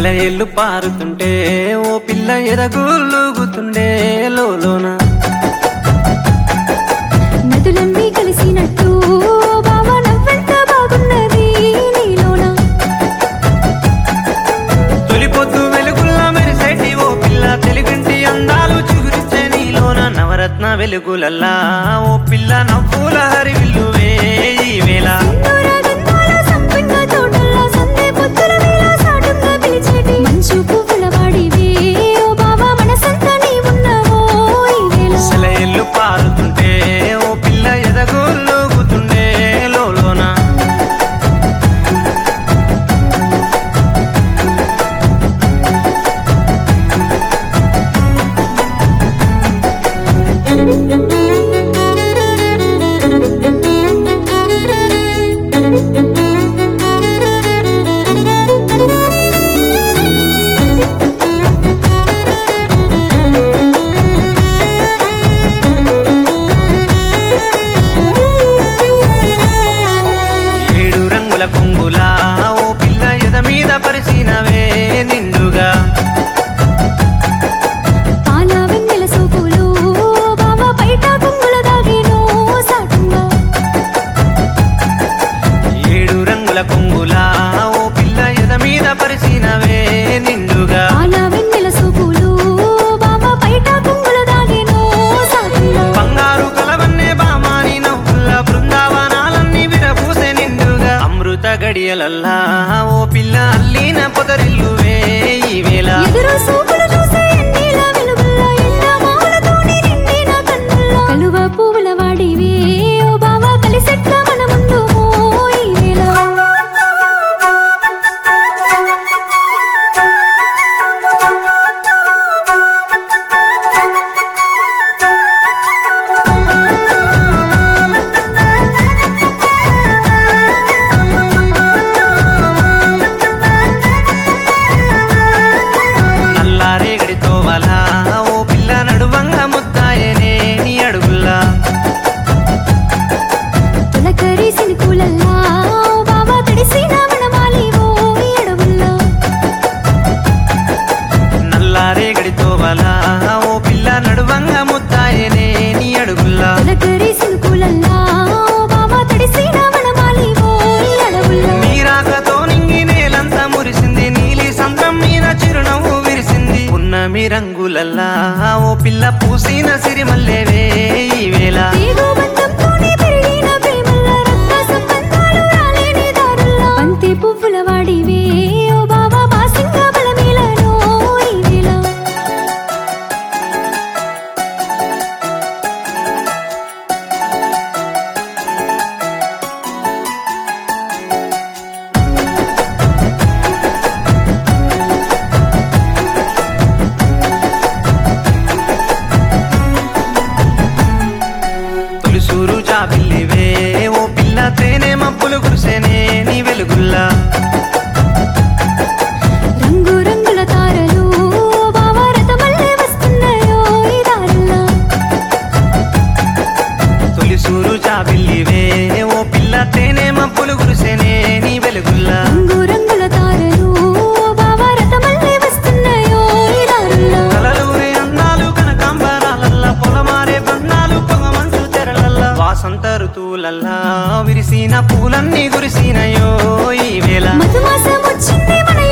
సెలయేళ్ళు పారుతుంటే ఓ పిల్ల ఎదగులుగుతుండే లోలోన నదులన్నీ కలిసినట్టు బావ నవ్వెంత బాగున్నది నీలోన తొలి పొద్దు వెలుగుల్లా మెరిసేటి ఓ పిల్ల తెలుగింటి అందాలు చిగురించే నీలోన నవరత్న వెలుగులల్లా ఓ పిల్ల నవ్వుల హరివిల్లువే ఈ వేళ సింధూర గంధాల సంపెంగ తోటల్లో సందే పొత్తుల వేళ సాటుగా పిలిచేటి మంచు పువ్వుల వాడివే ఓ బావ మనసంతా నీవున్నావో ఈ వేళ సెలయేళ్ళు పారుతుంటే ఓ పిల్ల ఎదగులుగుతుండే లోలోన ఏడు రంగుల కొంగులా ఓ పిల్ల ఎద మీద పరిచినవే నిండుగా పాల వెన్నెల సోపులు బావ బయట కొంగుల దాగేను సాటుగా ఏడు రంగుల కొంగులా ఓ పిల్ల ఎద మీద పరిచినవే నిండుగా పాల వెన్నెల సోపులు బావ బయట కొంగుల దాగేను సాటుగా బంగారు కలవన్నే బామాని నవ్వుల బృందావనాలన్నీ విరపూసే నిండుగా అమృత గడియలల్లా ఓ పిల్ల అల్లిన పొదరిల్లువే ఈ వేళ ఎదురు సూపులు చూసే ఎన్నీల వెలుగుల్లో ఎండ మావులతోని నిండిన కన్నుల్లో కలువ పువ్వుల వాడివే ఓ బావ కలిసెట్ల మన ముందు ఈ వేళ నల్లారేగడితో వలా ఓ పిల్ల నడువంగ ముద్దాయనే నీ అడుగుల్లా తొలకరి సినుకులల్లా ఓ బావ తడిసిన వనమాలివో ఈ అడవుల్లో నల్లారేగడితో వలా ఓ పిల్ల నడువంగ ముద్దాయనే నీ అడుగుల్లా తొలకరి సినుకులల్లా ఓ బావ తడిసిన వనమాలివో ఈ అడవుల్లో నీరాకతో నింగి నేలంతా మురిసింది నీలి సంద్రం మీద చిరునవ్వు విరిసింది ఉన్నమి రంగులల్లా ఓ పిల్ల పూసిన సిరిమల్లేవే ఈ వేళ పేగు బంధంతోనే పెరిగిన ప్రేమల్ల రక్త సంబంధాలు రాలేని దారుల్లో బంతి పువ్వుల వాడివే ఓ బావా బాసింగ బలమేలను ఈ వేళ తొలిసూరు జాబిల్లివే ఓ పిల్ల తేనె మబ్బులు కురిసేనే నీ వెలుగుల్లా రంగు రంగుల తారలు ఓ బావా రథమల్లే వస్తున్నాయో ఈ దారుల్లో తొలిసూరు జాబిల్లివే ఓ పిల్ల తేనె మబ్బులు కురిసేనే నీ వెలుగుల్లా రంగు రంగుల తారలు ఓ బావా రథమల్లే వస్తున్నాయో ఈ దారుల్లో కలలూరే అందాలు కనకాంబరాలల్లా పొలమారే బంధాలు పొగమంచు తెరలల్లా వాసంత ఋతువులల్లా విరిసిన పూలన్నీ కురిసినయో ఈ వేళ మధుమాసం వచ్చింది మన